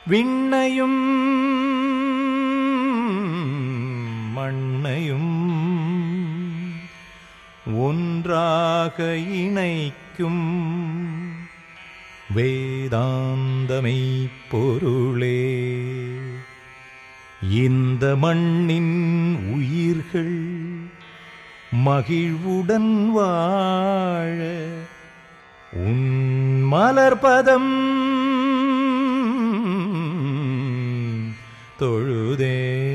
விண்ணையும் மண்ணையும் ஒன்றாக இணைக்கும் வேதாந்தமை பொருளே இந்த மண்ணின் உயிர்கள் மகிழ்வுடன் வாழ உன் மலர்பதம் தொழுதே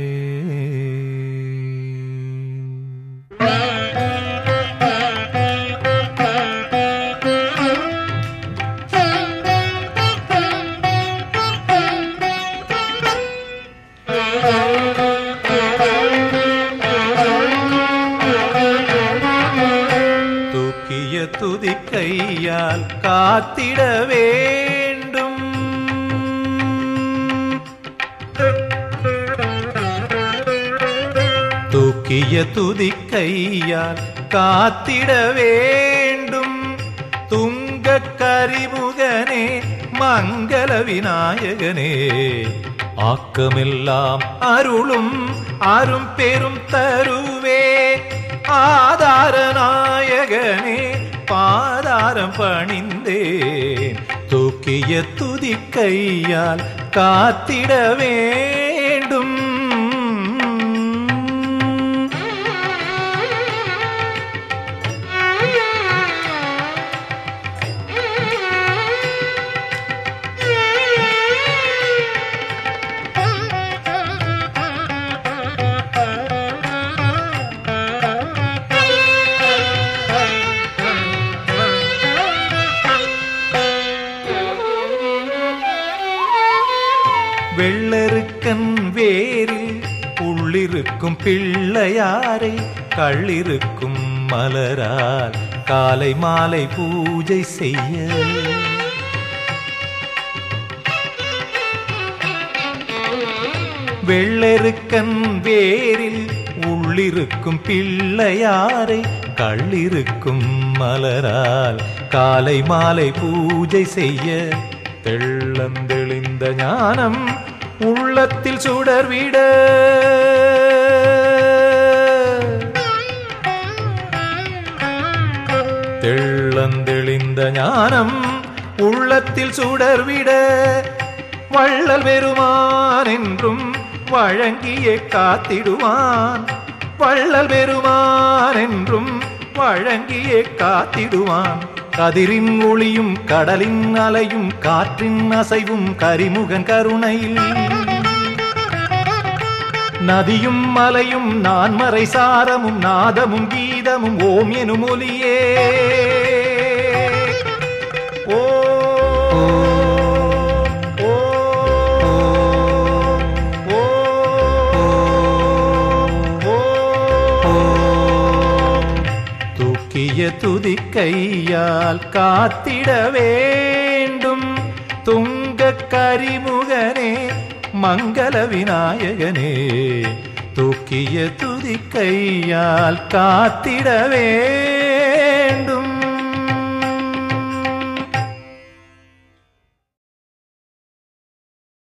தூக்கிய துதிக்கையால் காத்திட வேண்டும் தூக்கிய துதிக்கையால் காத்திட வேண்டும் துங்க கரிமுகனே மங்கள விநாயகனே ஆக்கமெல்லாம் அருளும் அரும் பெரும் தருவே ஆதார நாயகனே பாதாரம் பணிந்தேன் தூக்கிய துதிக்கையால் காத்திட வேண்டும் வெள்ளருக்கன் வேரில் உள்ளிருக்கும் பிள்ளையாரை கள்ளிருக்கும் மலரால் காலை மாலை பூஜை செய்ய வெள்ளெருக்கன் வேரில் உள்ளிருக்கும் பிள்ளையாரை கள்ளிருக்கும் மலரால் காலை மாலை பூஜை செய்ய தெள்ளந்தெளிந்த ஞானம் உள்ளத்தில் சுடர்விட தெள்ளந்தெளிந்த ஞானம் உள்ளத்தில் சுடர்விட வள்ளல் பெருமான் என்றும் வழங்கியே காத்திடுவான் வள்ளல் பெருமான் என்றும் வழங்கியே காத்திடுவான் கதிரின் ஒளியும் கடலின் அலையும் காற்றின் அசைவும் கரிமுகன் கருணையில் நதியும் மலையும் நான்மறை சாரமும் நாதமும் கீதமும் ஓம் எனும் ஒலியே ஓ ஓ, ஓ, ஓ. தூக்கிய துதிக்கையால் காத்திட வேண்டும் துங்க கரிமுகனே மங்கள விநாயகனே தூக்கிய துதிக்கையால் காத்திட வேண்டும்